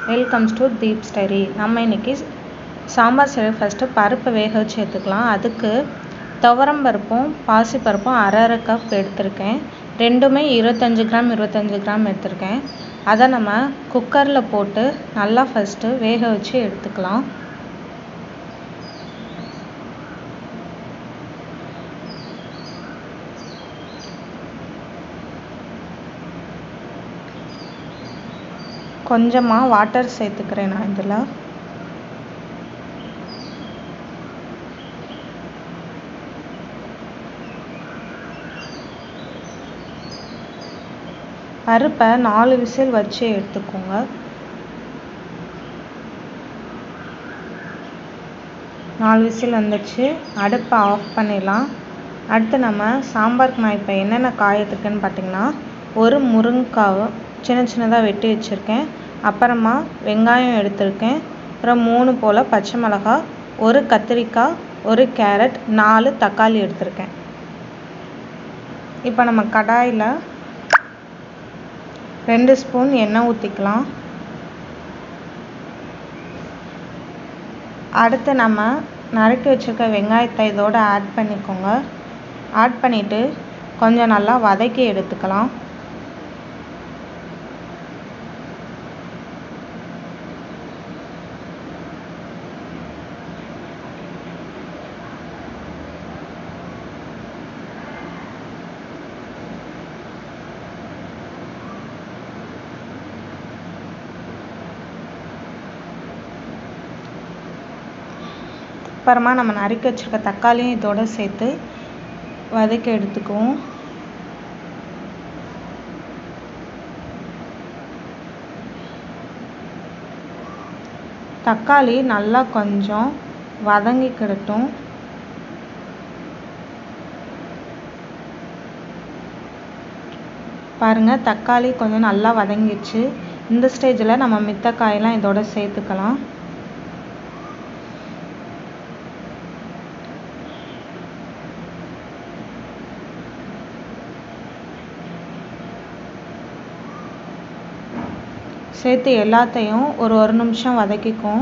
welcomes to Deep ஸ்டைரி நம்ம இன்னைக்கு சாம்பார் செய்ய ஃபஸ்ட்டு பருப்பை வேக வச்சு எடுத்துக்கலாம் அதுக்கு துவரம் பருப்பும் பாசிப்பருப்பும் அரை அரை கப் எடுத்திருக்கேன் ரெண்டுமே இருபத்தஞ்சி கிராம் இருபத்தஞ்சி கிராம் எடுத்திருக்கேன் அதை நம்ம குக்கரில் போட்டு நல்லா ஃபஸ்ட்டு வேக வச்சு எடுத்துக்கலாம் கொஞ்சமாக வாட்டர் சேர்த்துக்கிறேன் நான் இதில் பருப்பை நாலு விசில் வச்சு எடுத்துக்கோங்க நாலு விசில் வந்துடுச்சு அடுப்பை ஆஃப் பண்ணிடலாம் அடுத்து நம்ம சாம்பாருக்கு நான் இப்போ என்னென்ன காய் எடுத்துருக்கேன்னு பார்த்தீங்கன்னா ஒரு முருங்கைக்காவை சின்ன சின்னதாக வெட்டி வச்சுருக்கேன் அப்புறமா வெங்காயம் எடுத்திருக்கேன் அப்புறம் மூணு போல் பச்சை மிளகா ஒரு கத்திரிக்காய் ஒரு கேரட் நாலு தக்காளி எடுத்திருக்கேன் இப்போ நம்ம கடாயில் ரெண்டு ஸ்பூன் எண்ணெய் ஊற்றிக்கலாம் அடுத்து நம்ம நறுக்கி வச்சுருக்க வெங்காயத்தை இதோடு ஆட் பண்ணிக்கோங்க ஆட் பண்ணிவிட்டு கொஞ்சம் நல்லா வதக்கி எடுத்துக்கலாம் அப்புறமா நம்ம நறுக்கி வச்சுருக்க தக்காளியும் இதோட சேர்த்து வதக்கி எடுத்துக்குவோம் தக்காளி நல்லா கொஞ்சம் வதங்கிக்கிடட்டும் பாருங்கள் தக்காளி கொஞ்சம் நல்லா வதங்கிடுச்சு இந்த ஸ்டேஜில் நம்ம மித்த காயெல்லாம் இதோட சேர்த்துக்கலாம் சேர்த்து எல்லாத்தையும் ஒரு ஒரு நிமிஷம் வதக்கிக்கும்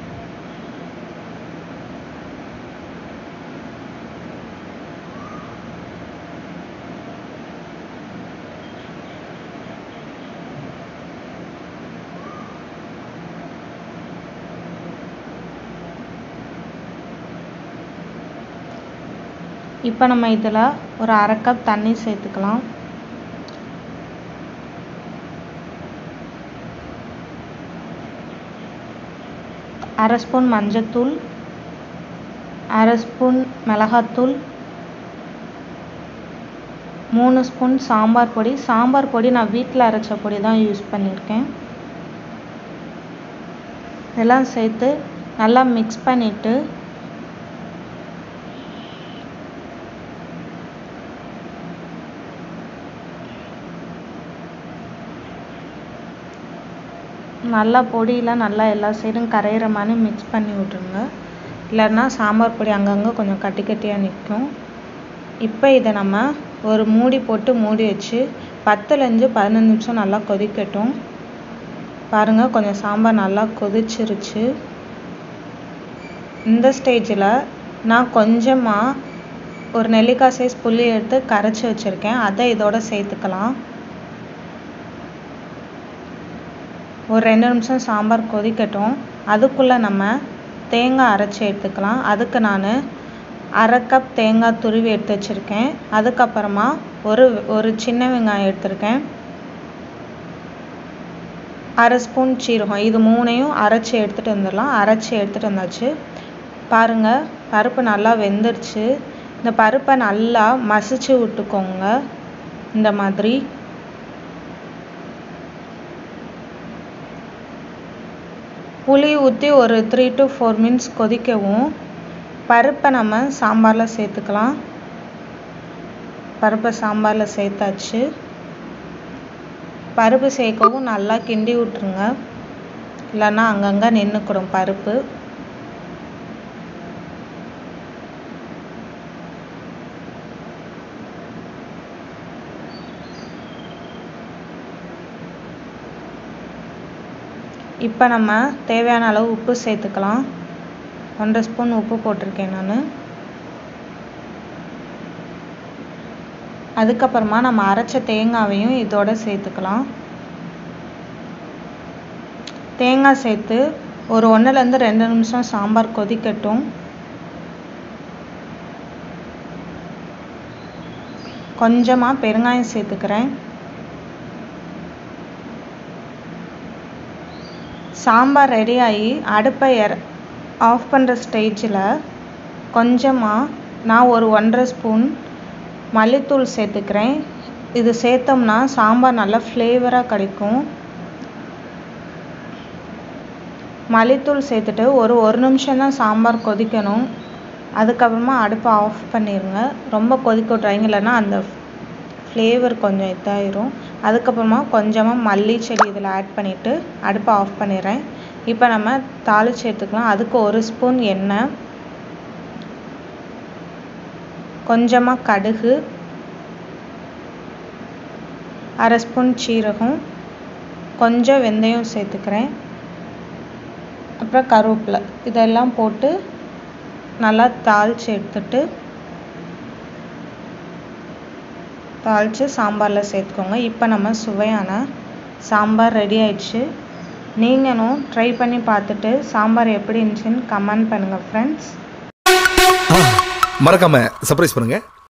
இப்போ நம்ம இதில் ஒரு அரை கப் தண்ணி சேர்த்துக்கலாம் அரை ஸ்பூன் மஞ்சத்தூள் அரை ஸ்பூன் மிளகாத்தூள் மூணு ஸ்பூன் சாம்பார் பொடி சாம்பார் பொடி நான் வீட்டில் அரைச்ச பொடி தான் யூஸ் பண்ணியிருக்கேன் இதெல்லாம் சேர்த்து நல்லா மிக்ஸ் பண்ணிவிட்டு நல்லா பொடியெலாம் நல்லா எல்லா சைடும் கரையிற மாதிரி மிக்ஸ் பண்ணி விட்ருங்க இல்லைன்னா சாம்பார் பொடி அங்கங்கே கொஞ்சம் கட்டி கட்டியாக நிற்கும் இப்போ இதை நம்ம ஒரு மூடி போட்டு மூடி வச்சு பத்துலேருந்து பதினஞ்சு நிமிஷம் நல்லா கொதிக்கட்டும் பாருங்கள் கொஞ்சம் சாம்பார் நல்லா கொதிச்சிருச்சு இந்த ஸ்டேஜில் நான் கொஞ்சமாக ஒரு நெல்லிக்காய் சைஸ் புளி எடுத்து கரைச்சி வச்சுருக்கேன் அதை இதோட சேர்த்துக்கலாம் ஒரு ரெண்டு நிமிஷம் சாம்பார் கொதிக்கட்டும் அதுக்குள்ளே நம்ம தேங்காய் அரைச்சி எடுத்துக்கலாம் அதுக்கு நான் அரை கப் தேங்காய் துருவி எடுத்து வச்சுருக்கேன் அதுக்கப்புறமா ஒரு ஒரு சின்ன வெங்காயம் எடுத்திருக்கேன் அரை ஸ்பூன் சீரகம் இது மூணையும் அரைச்சி எடுத்துகிட்டு வந்துடலாம் அரைச்சி எடுத்துகிட்டு வந்தாச்சு பாருங்கள் பருப்பு நல்லா வெந்துருச்சு இந்த பருப்பை நல்லா மசிச்சு விட்டுக்கோங்க இந்த மாதிரி புளி ஊற்றி ஒரு த்ரீ டு ஃபோர் மினிட்ஸ் கொதிக்கவும் பருப்பை நம்ம சாம்பாரில் சேர்த்துக்கலாம் பருப்பை சாம்பாரில் சேர்த்தாச்சு பருப்பு சேர்க்கவும் நல்லா கிண்டி விட்ருங்க இல்லைன்னா அங்கங்கே நின்றுக்கிடும் பருப்பு இப்போ நம்ம தேவையான அளவு உப்பு சேர்த்துக்கலாம் ஒன்றரை ஸ்பூன் உப்பு போட்டிருக்கேன் நான் அதுக்கப்புறமா நம்ம அரைச்ச தேங்காவையும் இதோட சேர்த்துக்கலாம் தேங்காய் சேர்த்து ஒரு ஒன்றுலேருந்து ரெண்டு நிமிஷம் சாம்பார் கொதிக்கட்டும் கொஞ்சமாக பெருங்காயம் சேர்த்துக்கிறேன் சாம்பார் ரெடி ஆகி அடுப்பை எற ஆஃப் பண்ணுற ஸ்டேஜில் கொஞ்சமாக நான் ஒரு ஒன்றரை ஸ்பூன் மல்லித்தூள் சேர்த்துக்கிறேன் இது சேர்த்தோம்னா சாம்பார் நல்லா ஃப்ளேவராக கிடைக்கும் மல்லித்தூள் சேர்த்துட்டு ஒரு ஒரு நிமிஷம் தான் சாம்பார் கொதிக்கணும் அதுக்கப்புறமா அடுப்பை ஆஃப் பண்ணிடுங்க ரொம்ப கொதிக்க விட்றாங்க இல்லைன்னா அந்த ஃப்ளேவர் கொஞ்சம் இதாயிரும் அதுக்கப்புறமா கொஞ்சமாக மல்லி செடி இதில் ஆட் பண்ணிவிட்டு அடுப்பை ஆஃப் பண்ணிடுறேன் இப்போ நம்ம தாளிச்சு எடுத்துக்கலாம் அதுக்கு ஒரு ஸ்பூன் எண்ணெய் கொஞ்சமாக கடுகு அரை ஸ்பூன் சீரகம் கொஞ்சம் வெந்தயம் சேர்த்துக்கிறேன் அப்புறம் கருவேப்பிலை இதெல்லாம் போட்டு நல்லா தாளித்து எடுத்துட்டு தாளித்து சாம்பாரில் சேர்த்துக்கோங்க இப்போ நம்ம சுவையான சாம்பார் ரெடி ஆயிடுச்சு நீங்களும் ட்ரை பண்ணி பார்த்துட்டு சாம்பார் எப்படி இருந்துச்சுன்னு கமெண்ட் பண்ணுங்கள் ஃப்ரெண்ட்ஸ் மறக்காம சர்ப்ரைஸ் பண்ணுங்க